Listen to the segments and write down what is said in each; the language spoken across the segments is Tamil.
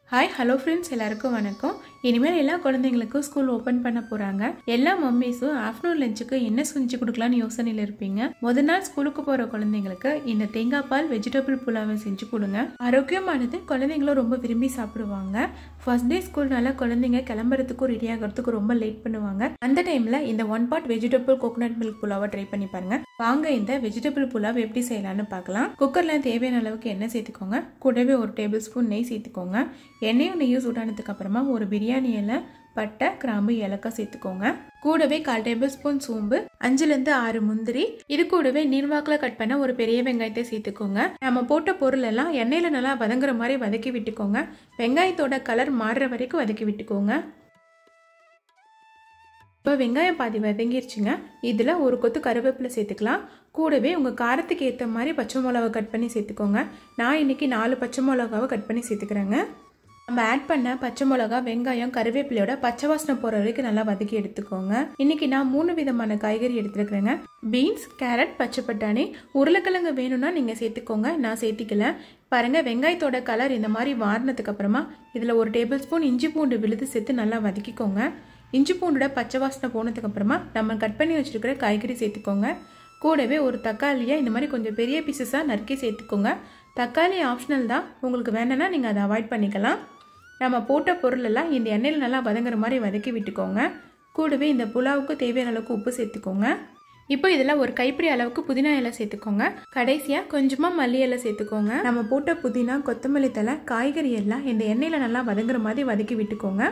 ஹாய் ஹலோ ஃப்ரெண்ட்ஸ் எல்லாருக்கும் வணக்கம் இனிமேல் எல்லா குழந்தைங்களுக்கும் ஸ்கூல் ஓப்பன் பண்ண போகிறாங்க எல்லா மம்மீஸும் ஆஃப்டர்நூன் லஞ்சுக்கு என்ன செஞ்சு கொடுக்கலான்னு யோசனையில் இருப்பீங்க முத நாள் ஸ்கூலுக்கு போகிற குழந்தைங்களுக்கு இந்த தேங்காய் பால் வெஜிடபிள் புலாவை செஞ்சு கொடுங்க ஆரோக்கியமானது குழந்தைங்களும் ரொம்ப விரும்பி சாப்பிடுவாங்க ஃபர்ஸ்ட் டே ஸ்கூல்னால குழந்தைங்க கிளம்புறதுக்கும் ரெடி ஆகிறதுக்கும் ரொம்ப லேட் பண்ணுவாங்க அந்த டைமில் இந்த one part vegetable coconut milk புலாவை ட்ரை பண்ணி பாருங்க வாங்க இந்த வெஜிடபிள் புலாவ் எப்படி செய்யலாம்னு பார்க்கலாம் குக்கரில் தேவையான அளவுக்கு எண்ணெய் சேர்த்துக்கோங்க கூடவே ஒரு டேபிள் ஸ்பூன் நெய் சேர்த்துக்கோங்க எண்ணெயும் நெய்யும் சூடானதுக்கு அப்புறமா ஒரு பிரியாணி இலை பட்டை கிராம்பு ஏலக்காய் சேர்த்துக்கோங்க கூடவே கால் டேபிள் ஸ்பூன் சோம்பு அஞ்சுலேருந்து ஆறு முந்திரி இது கூடவே நீர்வாக்கில் கட் பண்ண ஒரு பெரிய வெங்காயத்தை சேர்த்துக்கோங்க நம்ம போட்ட பொருள் எல்லாம் எண்ணெயில் நல்லா வதங்குற மாதிரி வதக்கி விட்டுக்கோங்க வெங்காயத்தோட கலர் மாறுற வரைக்கும் வதக்கி விட்டுக்கோங்க இப்போ வெங்காயம் பாதி வதங்கிருச்சுங்க இதில் ஒரு கொத்து கருவேப்பிலை சேர்த்துக்கலாம் கூடவே உங்கள் காரத்துக்கு ஏற்ற மாதிரி பச்சை மிளகா கட் பண்ணி சேர்த்துக்கோங்க நான் இன்றைக்கி நாலு பச்சை மிளகாவை கட் பண்ணி சேர்த்துக்கிறேங்க நம்ம ஆட் பண்ண பச்சை மிளகா வெங்காயம் கருவேப்பிலையோட பச்சை வாசனை போகிற வரைக்கும் நல்லா வதக்கி எடுத்துக்கோங்க இன்னைக்கு நான் மூணு விதமான காய்கறி எடுத்துருக்குறேங்க பீன்ஸ் கேரட் பச்சை பட்டாணி உருளைக்கிழங்கு வேணும்னா நீங்கள் சேர்த்துக்கோங்க நான் சேர்த்திக்கல பாருங்கள் வெங்காயத்தோட கலர் இந்த மாதிரி வாரினதுக்கு அப்புறமா இதில் ஒரு டேபிள் ஸ்பூன் இஞ்சி பூண்டு விழுது சேர்த்து நல்லா வதக்கிக்கோங்க இஞ்சி பூண்டோட பச்சை வாசனை போனதுக்கு அப்புறமா நம்ம கட் பண்ணி வச்சுருக்கிற காய்கறி சேர்த்துக்கோங்க கூடவே ஒரு தக்காளியை இந்த மாதிரி கொஞ்சம் பெரிய பீசஸாக நறுக்கி சேர்த்துக்கோங்க தக்காளி ஆப்ஷனல் தான் உங்களுக்கு வேணும்னா நீங்கள் அதை அவாய்ட் பண்ணிக்கலாம் நம்ம போட்ட பொருள் எல்லாம் இந்த எண்ணெயில் நல்லா வதங்குற மாதிரி வதக்கி விட்டுக்கோங்க கூடவே இந்த புலாவுக்கு தேவையான அளவுக்கு உப்பு சேர்த்துக்கோங்க இப்போ இதில் ஒரு கைப்பிடி அளவுக்கு புதினா இலை சேர்த்துக்கோங்க கடைசியாக கொஞ்சமாக மல்லி இலை சேர்த்துக்கோங்க நம்ம போட்ட புதினா கொத்தமல்லி தலை காய்கறி எல்லாம் இந்த எண்ணெயில் நல்லா வதங்குற மாதிரி வதக்கி விட்டுக்கோங்க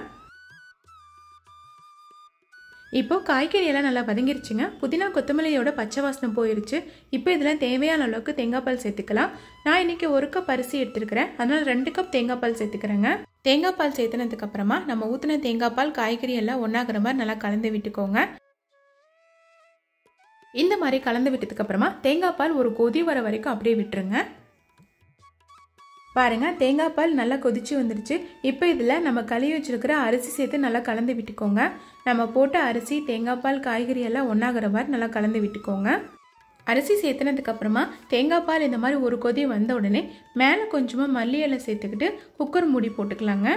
இப்போ காய்கறி எல்லாம் நல்லா வதங்கிருச்சுங்க புதினா கொத்தமல்லியோட பச்சை வாசனை போயிருச்சு இப்போ இதில் தேவையான அளவுக்கு தேங்காய் பால் சேர்த்துக்கலாம் நான் இன்னைக்கு ஒரு கப் அரிசி எடுத்துருக்கிறேன் அதனால் ரெண்டு கப் தேங்காய் பால் சேர்த்துக்கிறேங்க தேங்காய் பால் சேர்த்துனதுக்கு அப்புறமா நம்ம ஊற்றின தேங்காய் பால் காய்கறி எல்லாம் ஒன்றாகிற மாதிரி நல்லா கலந்து விட்டுக்கோங்க இந்த மாதிரி கலந்து விட்டதுக்கு அப்புறமா தேங்காய் பால் ஒரு கொதி வர வரைக்கும் அப்படியே விட்டுருங்க பாருங்க தேங்காய் பால் நல்லா கொதிச்சு வந்துருச்சு இப்போ இதில் நம்ம கழுவி வச்சிருக்கிற அரிசி சேர்த்து நல்லா கலந்து விட்டுக்கோங்க நம்ம போட்ட அரிசி தேங்காய் பால் காய்கறி எல்லாம் ஒன்றாகிற மாதிரி நல்லா கலந்து விட்டுக்கோங்க அரிசி சேர்த்துனதுக்கு அப்புறமா தேங்காய் பால் இந்த மாதிரி ஒரு கொதி வந்த உடனே மேலே கொஞ்சமாக மல்லி இலை சேர்த்துக்கிட்டு குக்கர் மூடி போட்டுக்கலாங்க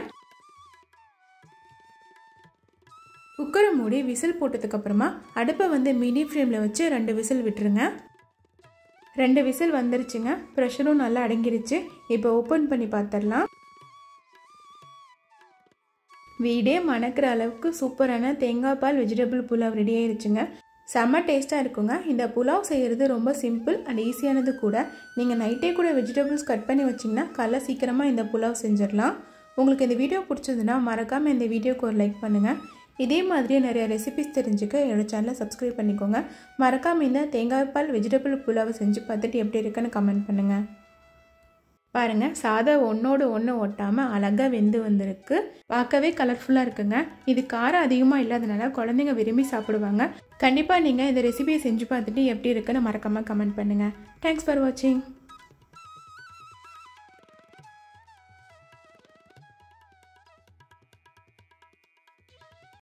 குக்கரை மூடி விசில் போட்டதுக்கு அப்புறமா அடுப்பை வந்து மினி ஃப்ளேமில் வச்சு ரெண்டு விசில் விட்டுருங்க ரெண்டு விசில் வந்துருச்சுங்க ப்ரெஷரும் நல்லா அடங்கிருச்சு இப்போ ஓப்பன் பண்ணி பார்த்துடலாம் வீடே மணக்கிற அளவுக்கு சூப்பரான தேங்காய் பால் வெஜிடபிள் புலாவ் ரெடி ஆயிருச்சுங்க செம்ம டேஸ்ட்டாக இருக்குங்க இந்த புலாவ் செய்கிறது ரொம்ப சிம்பிள் அண்ட் ஈஸியானது கூட நீங்கள் நைட்டே கூட வெஜிடபிள்ஸ் கட் பண்ணி வச்சிங்கன்னா காலைல சீக்கிரமாக இந்த புலாவ் செஞ்சிடலாம் உங்களுக்கு இந்த வீடியோ பிடிச்சதுன்னா மறக்காமல் இந்த வீடியோக்கு ஒரு லைக் பண்ணுங்கள் இதே மாதிரியே நிறைய ரெசிபிஸ் தெரிஞ்சுக்க என்னோட சேனலை சப்ஸ்கிரைப் பண்ணிக்கோங்க மறக்காமல் இந்த தேங்காய் பால் வெஜிடபிள் புலாவை செஞ்சு பார்த்துட்டு எப்படி இருக்குன்னு கமெண்ட் பண்ணுங்கள் பாருங்கள் சாதம் ஒன்றோடு ஒன்று ஒட்டாமல் அழகாக வெந்து வந்திருக்கு பார்க்கவே கலர்ஃபுல்லாக இருக்குங்க இது காரம் அதிகமாக இல்லாதனால குழந்தைங்க விரும்பி சாப்பிடுவாங்க கண்டிப்பாக நீங்கள் இந்த ரெசிபியை செஞ்சு பார்த்துட்டு எப்படி இருக்குன்னு மறக்காமல் கமெண்ட் பண்ணுங்கள் தேங்க்ஸ் ஃபார் வாட்சிங்